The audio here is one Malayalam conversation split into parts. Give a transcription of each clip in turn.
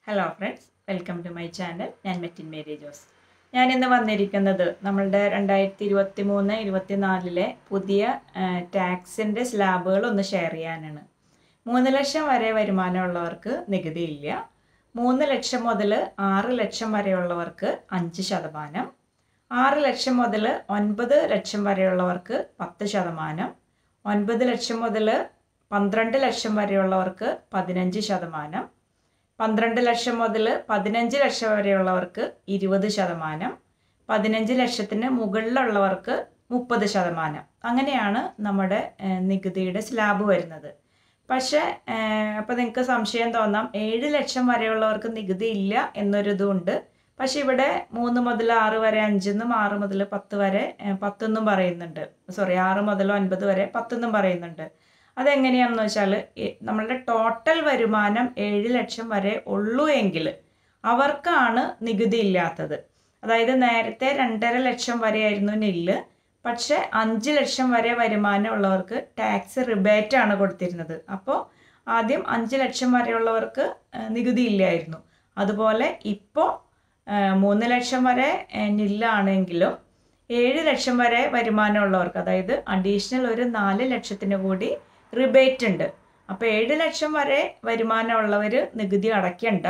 hello friends welcome to my channel ഞാൻ മെറ്റിൻ മേരി ജോസ് ഞാൻ ഇന്ന് വന്നിരിക്കുന്നത് നമ്മളുടെ രണ്ടായിരത്തി ഇരുപത്തി മൂന്ന് ഇരുപത്തി നാലിലെ പുതിയ ടാക്സിൻ്റെ സ്ലാബുകൾ ഒന്ന് ഷെയർ ചെയ്യാനാണ് മൂന്ന് ലക്ഷം വരെ വരുമാനമുള്ളവർക്ക് നികുതിയില്ല മൂന്ന് ലക്ഷം മുതൽ ആറ് ലക്ഷം വരെയുള്ളവർക്ക് അഞ്ച് ശതമാനം ആറ് ലക്ഷം മുതൽ ഒൻപത് ലക്ഷം വരെയുള്ളവർക്ക് പത്ത് ശതമാനം ഒൻപത് ലക്ഷം മുതൽ പന്ത്രണ്ട് ലക്ഷം വരെയുള്ളവർക്ക് പതിനഞ്ച് ശതമാനം പന്ത്രണ്ട് ലക്ഷം മുതൽ പതിനഞ്ച് ലക്ഷം വരെയുള്ളവർക്ക് ഇരുപത് ശതമാനം പതിനഞ്ച് ലക്ഷത്തിന് മുകളിലുള്ളവർക്ക് മുപ്പത് ശതമാനം അങ്ങനെയാണ് നമ്മുടെ ഏഹ്, നികുതിയുടെ സ്ലാബ് വരുന്നത് പക്ഷേ അപ്പോൾ നിങ്ങൾക്ക് സംശയം തോന്നാം ഏഴ് ലക്ഷം വരെയുള്ളവർക്ക് നികുതി ഇല്ല എന്നൊരിതുണ്ട് പക്ഷെ ഇവിടെ മൂന്ന് മുതൽ ആറ് വരെ അഞ്ചെന്നും ആറ് മുതൽ പത്ത് വരെ ഏഹ്, പത്തെന്നും പറയുന്നുണ്ട് സോറി ആറ് മുതൽ ഒൻപത് വരെ പത്തെന്നും പറയുന്നുണ്ട് അതെങ്ങനെയാണെന്ന് വെച്ചാൽ നമ്മളുടെ ടോട്ടൽ വരുമാനം ഏഴ് ലക്ഷം വരെ ഉള്ളൂ എങ്കിൽ അവർക്കാണ് നികുതി ഇല്ലാത്തത് അതായത് നേരത്തെ രണ്ടര ലക്ഷം വരെയായിരുന്നു നെല്ല് പക്ഷെ അഞ്ച് ലക്ഷം വരെ വരുമാനം ഉള്ളവർക്ക് ടാക്സ് റിബേറ്റ് ആണ് കൊടുത്തിരുന്നത് അപ്പോൾ ആദ്യം അഞ്ച് ലക്ഷം വരെയുള്ളവർക്ക് ആ, നികുതി ഇല്ലായിരുന്നു അതുപോലെ ഇപ്പോൾ മൂന്ന് ലക്ഷം വരെ ആ, നെല്ലാണെങ്കിലും ഏഴ് ലക്ഷം വരെ വരുമാനമുള്ളവർക്ക് അതായത് അഡീഷണൽ ഒരു നാല് ലക്ഷത്തിന് കൂടി റിബേറ്റ് ഉണ്ട് അപ്പോൾ ഏഴ് ലക്ഷം വരെ വരുമാനമുള്ളവർ നികുതി അടയ്ക്കണ്ട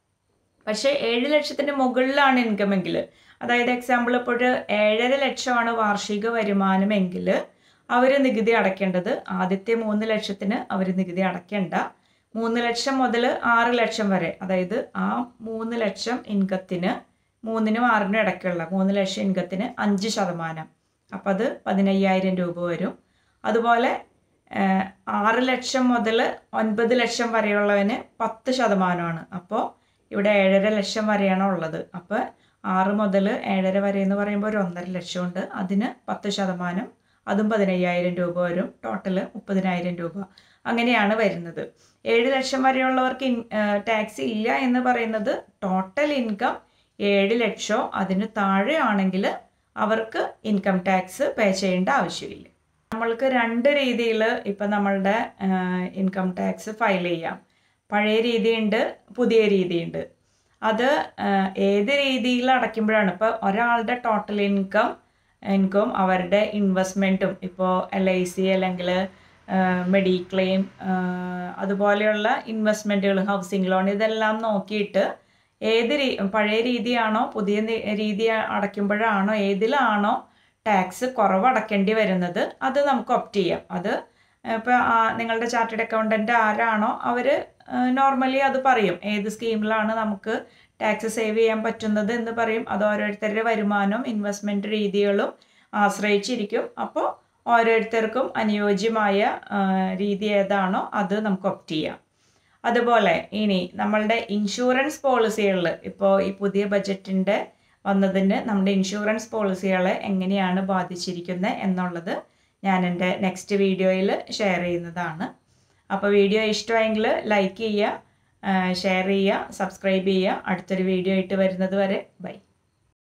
പക്ഷേ ഏഴ് ലക്ഷത്തിന് മുകളിലാണ് ഇൻകം എങ്കിൽ അതായത് എക്സാമ്പിൾ ഇപ്പോൾ ഒരു ഏഴര ലക്ഷമാണ് വാർഷിക വരുമാനമെങ്കിൽ അവർ നികുതി അടയ്ക്കേണ്ടത് ആദ്യത്തെ മൂന്ന് ലക്ഷത്തിന് അവർ നികുതി അടയ്ക്കേണ്ട മൂന്ന് ലക്ഷം മുതൽ ആറ് ലക്ഷം വരെ അതായത് ആ മൂന്ന് ലക്ഷം ഇൻകത്തിന് മൂന്നിനും ആറിനും ഇടയ്ക്കുള്ള മൂന്ന് ലക്ഷം ഇൻകത്തിന് അഞ്ച് ശതമാനം അപ്പം അത് പതിനയ്യായിരം രൂപ വരും അതുപോലെ ഏഹ്, ആറ് ലക്ഷം മുതൽ ഒൻപത് ലക്ഷം വരെയുള്ളവന് പത്ത് ശതമാനമാണ് അപ്പോൾ ഇവിടെ ഏഴര ലക്ഷം വരെയാണ് ഉള്ളത് അപ്പോൾ ആറ് മുതൽ ഏഴര വരെ എന്ന് പറയുമ്പോൾ ഒരു ഒന്നര ലക്ഷം ഉണ്ട് അതിന് പത്ത് ശതമാനം അതും പതിനയ്യായിരം രൂപ വരും ടോട്ടൽ മുപ്പതിനായിരം രൂപ അങ്ങനെയാണ് വരുന്നത് ഏഴ് ലക്ഷം വരെയുള്ളവർക്ക് ടാക്സ് ഇല്ല എന്ന് പറയുന്നത് ടോട്ടൽ ഇൻകം ഏഴ് ലക്ഷമോ അതിന് താഴെ ആണെങ്കിൽ അവർക്ക് ഇൻകം ടാക്സ് പേ ചെയ്യേണ്ട ആവശ്യമില്ല നമ്മൾക്ക് രണ്ട് രീതിയിൽ ഇപ്പം നമ്മളുടെ ഇൻകം ടാക്സ് ഫയൽ ചെയ്യാം പഴയ രീതിയുണ്ട് പുതിയ രീതിയുണ്ട് അത് ആ, ഏത് രീതിയിൽ അടയ്ക്കുമ്പോഴാണ് ഇപ്പോൾ ഒരാളുടെ ടോട്ടൽ ഇൻകം ഇൻകം അവരുടെ ഇൻവെസ്റ്റ്മെൻറ്റും ഇപ്പോൾ എൽ ഐ സി അല്ലെങ്കിൽ മെഡിക്ലെയിം അതുപോലെയുള്ള ഇൻവെസ്റ്റ്മെൻറ്റുകൾ ഹൗസിംഗ് ലോൺ ഇതെല്ലാം നോക്കിയിട്ട് ഏത് രീ പഴയ രീതിയാണോ പുതിയ നി- രീതി അടയ്ക്കുമ്പോഴാണോ ഏതിലാണോ ടാക്സ് കുറവ് അടയ്ക്കേണ്ടി വരുന്നത് അത് നമുക്ക് ഒപ്റ്റ് ചെയ്യാം അത് ഇപ്പോൾ നിങ്ങളുടെ ചാർട്ടേഡ് അക്കൗണ്ടൻ്റ് ആരാണോ അവർ നോർമലി അത് പറയും ഏത് സ്കീമിലാണ് നമുക്ക് ടാക്സ് സേവ് ചെയ്യാൻ പറ്റുന്നത് എന്ന് പറയും അത് ഓരോരുത്തരുടെ വരുമാനവും ഇൻവെസ്റ്റ്മെൻറ്റ് രീതികളും ആശ്രയിച്ചിരിക്കും അപ്പോൾ ഓരോരുത്തർക്കും അനുയോജ്യമായ ആ, രീതി ഏതാണോ അത് നമുക്ക് ഒപ്റ്റ് ചെയ്യാം അതുപോലെ ഇനി നമ്മളുടെ ഇൻഷുറൻസ് പോളിസികളിൽ ഇപ്പോൾ ഈ പുതിയ ബജറ്റിൻ്റെ വന്നതിന് നമ്മുടെ ഇൻഷുറൻസ് പോളിസികളെ എങ്ങനെയാണ് ബാധിച്ചിരിക്കുന്നത് എന്നുള്ളത് ഞാൻ എൻ്റെ നെക്സ്റ്റ് വീഡിയോയിൽ ഷെയർ ചെയ്യുന്നതാണ് അപ്പോൾ വീഡിയോ ഇഷ്ടമായെങ്കിൽ ലൈക്ക് ചെയ്യുക ഷെയർ ചെയ്യുക സബ്സ്ക്രൈബ് ചെയ്യുക അടുത്തൊരു വീഡിയോ ആയിട്ട് വരുന്നത് വരെ ബൈ